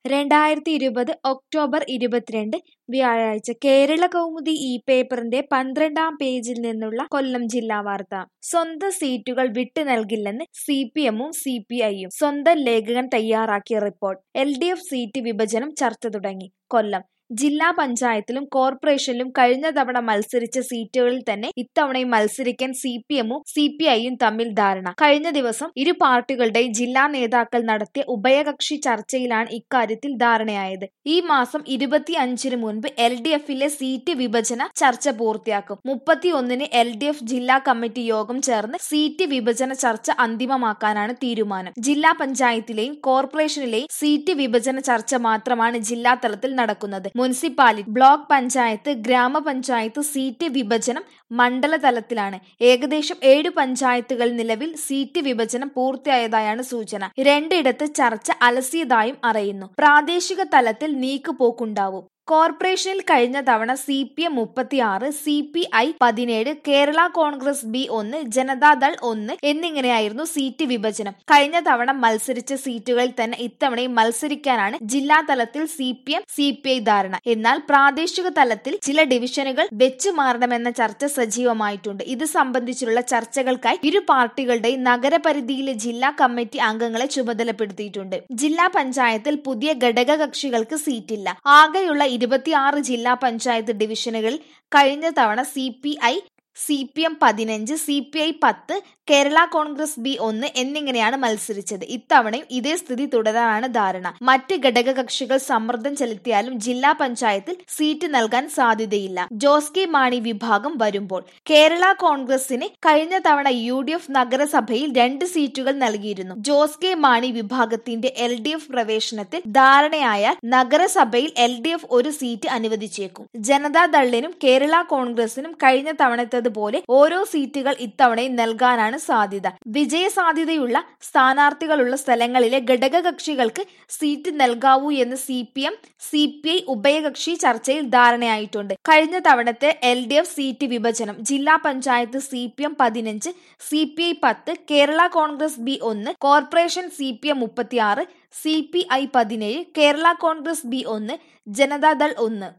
രണ്ടായിരത്തി ഇരുപത് ഒക്ടോബർ ഇരുപത്തിരണ്ട് വ്യാഴാഴ്ച കേരള കൗമുദി ഈ പേപ്പറിന്റെ പന്ത്രണ്ടാം പേജിൽ നിന്നുള്ള കൊല്ലം ജില്ലാ വാർത്ത സ്വന്തം സീറ്റുകൾ വിട്ടു നൽകില്ലെന്ന് സി പി എമ്മും സി പി ഐയും സ്വന്തം ലേഖകൻ തയ്യാറാക്കിയ report L D F seat വിഭജനം ചർച്ച തുടങ്ങി കൊല്ലം ജില്ലാ പഞ്ചായത്തിലും കോർപ്പറേഷനിലും കഴിഞ്ഞ തവണ മത്സരിച്ച സീറ്റുകളിൽ തന്നെ ഇത്തവണയും മത്സരിക്കാൻ സി പി എമ്മും സി പി ഐയും തമ്മിൽ ധാരണ കഴിഞ്ഞ ദിവസം ഇരു പാർട്ടികളുടെയും ജില്ലാ നേതാക്കൾ നടത്തിയ ഉഭയകക്ഷി ചർച്ചയിലാണ് ഇക്കാര്യത്തിൽ ധാരണയായത് ഈ മാസം ഇരുപത്തി അഞ്ചിന് മുൻപ് എൽ ഡി എഫിലെ സീറ്റ് വിഭജന ചർച്ച പൂർത്തിയാക്കും മുപ്പത്തി ഒന്നിന് എൽ ഡി എഫ് ജില്ലാ കമ്മിറ്റി യോഗം ചേർന്ന് സീറ്റ് വിഭജന ചർച്ച അന്തിമമാക്കാനാണ് തീരുമാനം ജില്ലാ പഞ്ചായത്തിലെയും കോർപ്പറേഷനിലെയും സീറ്റ് വിഭജന ചർച്ച മാത്രമാണ് ജില്ലാ തലത്തിൽ നടക്കുന്നത് മുനിസിപ്പാലിറ്റി ബ്ലോക്ക് പഞ്ചായത്ത് ഗ്രാമപഞ്ചായത്ത് സീറ്റ് വിഭജനം മണ്ഡല തലത്തിലാണ് ഏകദേശം ഏഴ് പഞ്ചായത്തുകൾ നിലവിൽ സീറ്റ് വിഭജനം പൂർത്തിയായതായാണ് സൂചന രണ്ടിടത്ത് ചർച്ച അലസിയതായും അറിയുന്നു പ്രാദേശിക തലത്തിൽ നീക്കുപോക്കുണ്ടാവും കോർപ്പറേഷനിൽ കഴിഞ്ഞ തവണ സി പി എം മുപ്പത്തിയാറ് സി പി ഐ പതിനേഴ് കേരള കോൺഗ്രസ് ബി ഒന്ന് ജനതാദൾ ഒന്ന് എന്നിങ്ങനെയായിരുന്നു സീറ്റ് വിഭജനം കഴിഞ്ഞ തവണ മത്സരിച്ച സീറ്റുകളിൽ തന്നെ ഇത്തവണയും മത്സരിക്കാനാണ് ജില്ലാ തലത്തിൽ C P M C P I ധാരണ എന്നാൽ പ്രാദേശിക തലത്തിൽ ചില ഡിവിഷനുകൾ വെച്ചു മാറണമെന്ന ചർച്ച സജീവമായിട്ടുണ്ട് ഇത് സംബന്ധിച്ചുള്ള ചർച്ചകൾക്കായി ഇരു പാർട്ടികളുടെയും നഗരപരിധിയിലെ ജില്ലാ കമ്മിറ്റി അംഗങ്ങളെ ചുമതലപ്പെടുത്തിയിട്ടുണ്ട് ജില്ലാ പഞ്ചായത്തിൽ പുതിയ ഘടകകക്ഷികൾക്ക് സീറ്റില്ല ആകെയുള്ള ഇരുപത്തിയാറ് ജില്ലാ പഞ്ചായത്ത് ഡിവിഷനുകളിൽ കഴിഞ്ഞ തവണ C P I C P M പതിനഞ്ച് സി പി ഐ പത്ത് കേരള കോൺഗ്രസ് ബി ഒന്ന് എന്നിങ്ങനെയാണ് മത്സരിച്ചത് ഇത്തവണയും ഇതേ സ്ഥിതി തുടരാനാണ് ധാരണ മറ്റ് ഘടകകക്ഷികൾ സമ്മർദ്ദം ചെലുത്തിയാലും ജില്ലാ പഞ്ചായത്തിൽ സീറ്റ് നൽകാൻ സാധ്യതയില്ല ജോസ് കെ മാണി വിഭാഗം വരുമ്പോൾ കേരള കോൺഗ്രസിന് കഴിഞ്ഞ തവണ യു ഡി എഫ് നഗരസഭയിൽ രണ്ട് സീറ്റുകൾ നൽകിയിരുന്നു ജോസ് കെ മാണി വിഭാഗത്തിന്റെ എൽ ഡി എഫ് പ്രവേശനത്തിൽ ധാരണയായാൽ നഗരസഭയിൽ എൽ ഡി എഫ് ഒരു സീറ്റ് അനുവദിച്ചേക്കും ജനതാദളിനും കേരള കോൺഗ്രസിനും കഴിഞ്ഞ തവണത്തേതുപോലെ ഓരോ സീറ്റുകൾ ഇത്തവണയും നൽകാനാണ് സാധ്യത വിജയ സാധ്യതയുള്ള സ്ഥാനാർത്ഥികളുള്ള സ്ഥലങ്ങളിലെ ഘടകകക്ഷികൾക്ക് സീറ്റ് നൽകാവൂ എന്ന് C P M C P I ഉഭയകക്ഷി ചർച്ചയിൽ ധാരണയായിട്ടുണ്ട് കഴിഞ്ഞ തവണത്തെ എൽ ഡി എഫ് സീറ്റ് വിഭജനം ജില്ലാ പഞ്ചായത്ത് സി പി എം പതിനഞ്ച് സി പി ഐ പത്ത് കേരള കോൺഗ്രസ് ബി ഒന്ന് കോർപ്പറേഷൻ സി പി എം മുപ്പത്തിയാറ് സി പി ഐ പതിനേഴ് കേരള കോൺഗ്രസ് ബി ഒന്ന് ജനതാദൾ ഒന്ന്